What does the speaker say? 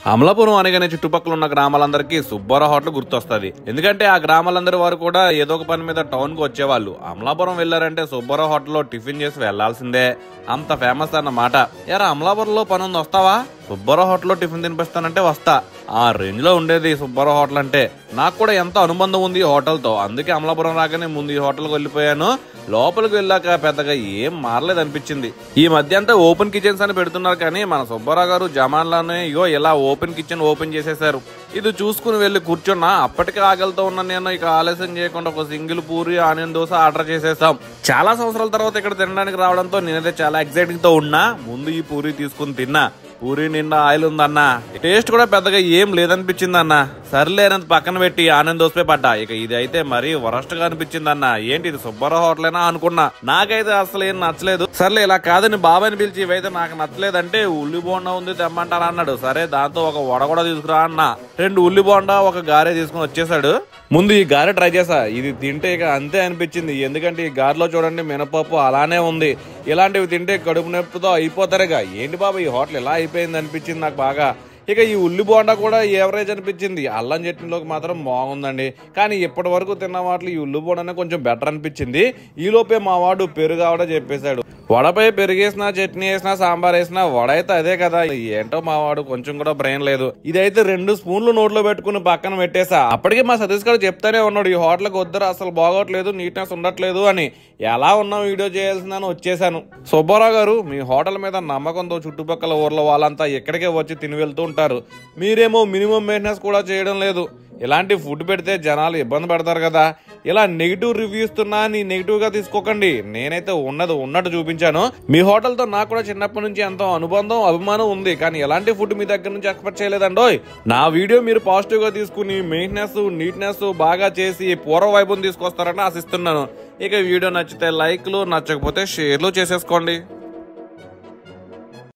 అమలాపురం అనగానే చుట్టుపక్కల ఉన్న గ్రామాలందరికీ సుబ్బారావు హోటల్ గుర్తొస్తుంది ఎందుకంటే ఆ గ్రామాలందరి వారు కూడా ఏదో ఒక పని మీద టౌన్ కు వచ్చేవాళ్ళు అమలాపురం వెళ్లారంటే సుబ్బారావు హోటల్లో టిఫిన్ చేసి వెళ్లాల్సిందే అంత ఫేమస్ అన్నమాట ఎరా అమలాపురంలో పని ఉంది వస్తావా సుబ్బారావు హోటల్లో టిఫిన్ తినిపిస్తానంటే వస్తా ఆ రేంజ్ లో ఉండేది సుబ్బారావు హోటల్ అంటే నాకు కూడా ఎంతో అనుబంధం ఉంది ఈ హోటల్తో అందుకే అమలాపురం రాగానే ముందు ఈ హోటల్కి వెళ్ళిపోయాను లోపలికి వెళ్ళాక పెద్దగా ఏం మారలేదు అనిపించింది ఈ మధ్య అంతా ఓపెన్ కిచెన్స్ అని పెడుతున్నారు కానీ మన సుబ్బారావు గారు జమాన్లోనే ఇగో ఇలా ఓపెన్ కిచెన్ ఓపెన్ చేసేసారు ఇది చూసుకుని వెళ్ళి కూర్చున్నా అప్పటికే ఆకలితో ఉన్న నేను ఇక ఆలస్యం చేయకుండా ఒక single puri onion dosa order చేసేసాం చాలా సంవత్సరాల తర్వాత ఇక్కడ తినడానికి రావడంతో నేనైతే చాలా ఎక్సైటింగ్ తో ఉన్నా ముందు ఈ పూరి తీసుకుని తిన్నా పూరి నిండా ఆయిల్ ఉందన్న టేస్ట్ కూడా పెద్దగా ఏం లేదనిపించింది అన్న సర్లేనంత పక్కన పెట్టి ఆనంద్ దోసపై పడ్డా ఇక ఇది అయితే మరీ వరస్ట్ గా అనిపించింది అన్న ఏంటి ఇది సుబ్బారావు హోటలేనా అనుకున్నా నాకైతే అసలు ఏం నచ్చలేదు సర్లే ఇలా కాదని బాబాయ్ని పిలిచి ఇవైతే నాకు నచ్చలేదంటే ఉల్లి బోండా ఉంది తెమ్మంటారా అన్నాడు సరే దాంతో ఒక వడ కూడా తీసుకురా అన్న రెండు ఉల్లి బోండా ఒక గారె తీసుకుని వచ్చేసాడు ముందు ఈ గారె ట్రై చేసా ఇది తింటే ఇక అంతే అనిపించింది ఎందుకంటే ఈ గారెలో చూడండి మినపప్పు అలానే ఉంది ఇలాంటివి తింటే కడుపు నొప్పితో అయిపోతారుగా ఏంటి బాబా ఈ హోటల్ ఇలా అయిపోయింది అనిపించింది నాకు బాగా ఇక ఈ ఉల్లి బోండా కూడా ఏవరేజ్ అనిపించింది అల్లం చట్నీలోకి మాత్రం బాగుందండి కానీ ఇప్పటి వరకు తిన్న వాటిలో ఈ ఉల్లి బోండానే కొంచెం బెటర్ అనిపించింది ఈ లోపే మా వాడు పెరుగు ఆవిడ చెప్పేశాడు వడపై పెరిగేసినా చట్నీ వేసినా సాంబార్ వేసినా వడ అయితే అదే కదా ఏంటో మా వాడు కొంచెం కూడా బ్రెయిన్ లేదు ఇదైతే రెండు స్పూన్లు నోట్లో పెట్టుకుని పక్కన పెట్టేసా అప్పటికే మా సతీష్ గారు చెప్తానే ఉన్నాడు ఈ హోటల్కి వద్దరు అసలు బాగోట్లేదు నీట్నెస్ ఉండట్లేదు అని ఎలా ఉన్నా వీడియో చేయాల్సిందని వచ్చేసాను సుబ్బారావు గారు మీ హోటల్ మీద నమ్మకంతో చుట్టుపక్కల ఊర్ల వాళ్ళంతా ఎక్కడికే వచ్చి తిని వెళ్తూ ఉంటారు మీరేమో మినిమం మెయింటెనెన్స్ కూడా చేయడం లేదు ఇలాంటి ఫుడ్ పెడితే జనాలు ఇబ్బంది పడతారు కదా ఇలా నెగిటివ్ రివ్యూస్ తున్నా నీ నెగిటివ్ గా తీసుకోకండి నేనైతే ఉన్నది ఉన్నట్టు చూపించాను మీ హోటల్ తో నాకు కూడా చిన్నప్పటి నుంచి ఎంతో అనుబంధం అభిమానం ఉంది కానీ ఎలాంటి ఫుడ్ మీ దగ్గర నుంచి ఎక్స్పెక్ట్ చేయలేదండోయ్ నా వీడియో మీరు పాజిటివ్ గా తీసుకుని మెయింటెనెన్స్ నీట్నెస్ బాగా చేసి పూర్వ వైపుని తీసుకొస్తారని ఆశిస్తున్నాను ఇక వీడియో నచ్చితే లైక్లు నచ్చకపోతే షేర్లు చేసేసుకోండి